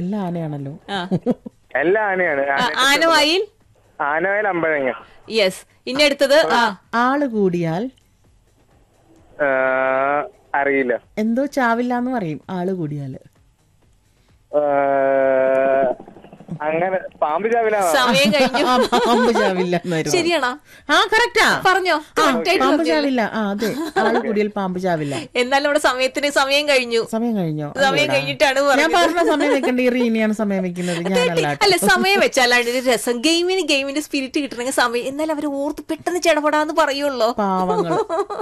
എല്ലാ ആനയാണല്ലോ ആ എല്ലാ ആനയാണ് ആ, ആനവായിൽ ആനവേൽ അമ്പഴങ്ങ യെസ് ഇനി അടുത്തത് ആ ആള് കൂടിയാൽ ആ, അറിയില്ല എന്തോ ചാവില്ല എന്ന് പറയും ആള് കൂടിയാല് ആ, അങ്ങനെ പാമ്പ് ചാവിലാണോ സമയം കഴിഞ്ഞു ആ, പാമ്പ് ചാവില്ല എന്നായിരുന്നു. ശരിയാണോ ആ കറക്റ്റാ പറഞ്ഞോ ആ, Correct ആയിട്ട് പാമ്പ് പറഞ്ഞല്ലോ. ചാവില്ല ആ അതെ ആള് കൂടിയാൽ പാമ്പ് ചാവില്ല എന്നാൽ നമ്മുടെ സമയത്തിന് സമയം കഴിഞ്ഞു സമയം കഴിഞ്ഞോ സമയം കഴിഞ്ഞിട്ടാണ് ഞാൻ പറഞ്ഞത് പറഞ്ഞ സമയം വെക്കണ്ട ഈ റീനിയാണ് സമയം വെക്കുന്നത് ഞാനല്ല കേട്ടോ. അല്ല സമയം വെച്ചാലാണ് ഒരു രസം ഗെയിമിന് ഗെയിമിന്റെ സ്പിരിറ്റ് കിട്ടണമെങ്കിൽ സമയം എന്നാൽ അവർ ഓർത്ത് പെട്ടെന്ന് ചെടപെടാന്ന് പറയുള്ളൂ പാവങ്ങൾ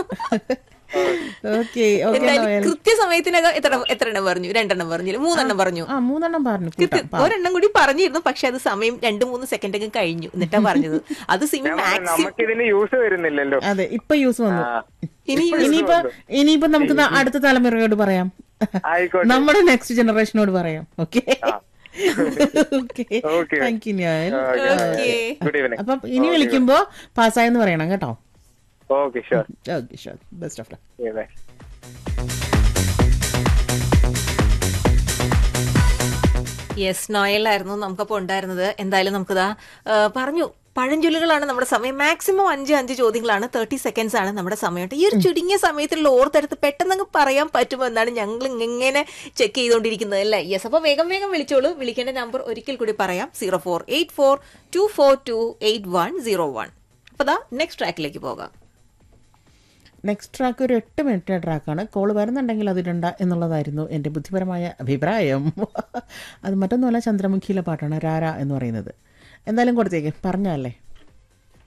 ഓക്കെ ഓക്കെ എന്തായാലും കൃത്യസമയത്തിനകം എത്ര എത്ര എണ്ണം പറഞ്ഞു രണ്ടെണ്ണം പറഞ്ഞില്ല മൂന്നെണ്ണം പറഞ്ഞു ആ മൂന്നെണ്ണം പറഞ്ഞു കൃത്യം കൂട്ടാം ഒരെണ്ണം കൂടി പറഞ്ഞിരുന്നു പക്ഷെ അത് സമയം രണ്ടു മൂന്ന് സെക്കൻഡ് ഒക്കെ കഴിഞ്ഞു എന്നിട്ടാ പറഞ്ഞത് അത് സിമി മാക്സിമം നമുക്ക് ഇതിന് യൂസ് വരുന്നില്ലല്ലോ അതെ ഇപ്പൊ യൂസ് വന്നു ആ. ഇനി ഇനിയിപ്പോ ഇനിയിപ്പോ നമുക്ക് ദാ അടുത്ത തലമുറയോട് പറയാം ആയിക്കോട്ടെ നമ്മുടെ നെക്സ്റ്റ് ജനറേഷനോട് പറയാം okay okay Okay. Thank you ഞാൻ ഓക്കെ ഗുഡ് ഈവനിങ് അപ്പം ഇനി വിളിക്കുമ്പോ പാസ്സായെന്ന് പറയണം കേട്ടോ okay sure okay sure best of bye yes നോയലായിരുന്നു നമുക്കപ്പോൾ ഉണ്ടായിരുന്നത് എന്തായാലും നമുക്കിതാ ആ, പറഞ്ഞു പഴഞ്ചൊല്ലുകളാണ് നമ്മുടെ സമയം മാക്സിമം അഞ്ച് അഞ്ച് ചോദ്യങ്ങളാണ് തേർട്ടി സെക്കൻഡ്സ് ആണ് നമ്മുടെ സമയം ഈ ഒരു ചുരുങ്ങിയ സമയത്തിലുള്ള ഓർത്തെടുത്ത് പെട്ടെന്ന് പറയാൻ പറ്റുമോ എന്നാണ് ഞങ്ങൾ ഇങ്ങനെ ചെക്ക് ചെയ്തുകൊണ്ടിരിക്കുന്നത് അല്ലേ യെസ് അപ്പോൾ വേഗം വേഗം വിളിച്ചോളൂ വിളിക്കേണ്ട നമ്പർ ഒരിക്കൽ കൂടി പറയാം zero four eight four two four two eight one zero one അപ്പോൾ ദാ നെക്സ്റ്റ് ട്രാക്കിലേക്ക് പോകാം നെക്സ്റ്റ് ട്രാക്ക് ഒരു എട്ട് മിനിറ്റ് ട്രാക്കാണ് കോൾ വരുന്നുണ്ടെങ്കിൽ അതിടണ്ട എന്നുള്ളതായിരുന്നു എൻ്റെ ബുദ്ധിപരമായ അഭിപ്രായം അത് മറ്റൊന്നുമല്ല ചന്ദ്രമുഖിയിലെ പാട്ടാണ് രാര എന്ന് പറയുന്നത് എന്തായാലും കൊടുത്തേക്ക് പറഞ്ഞല്ലേ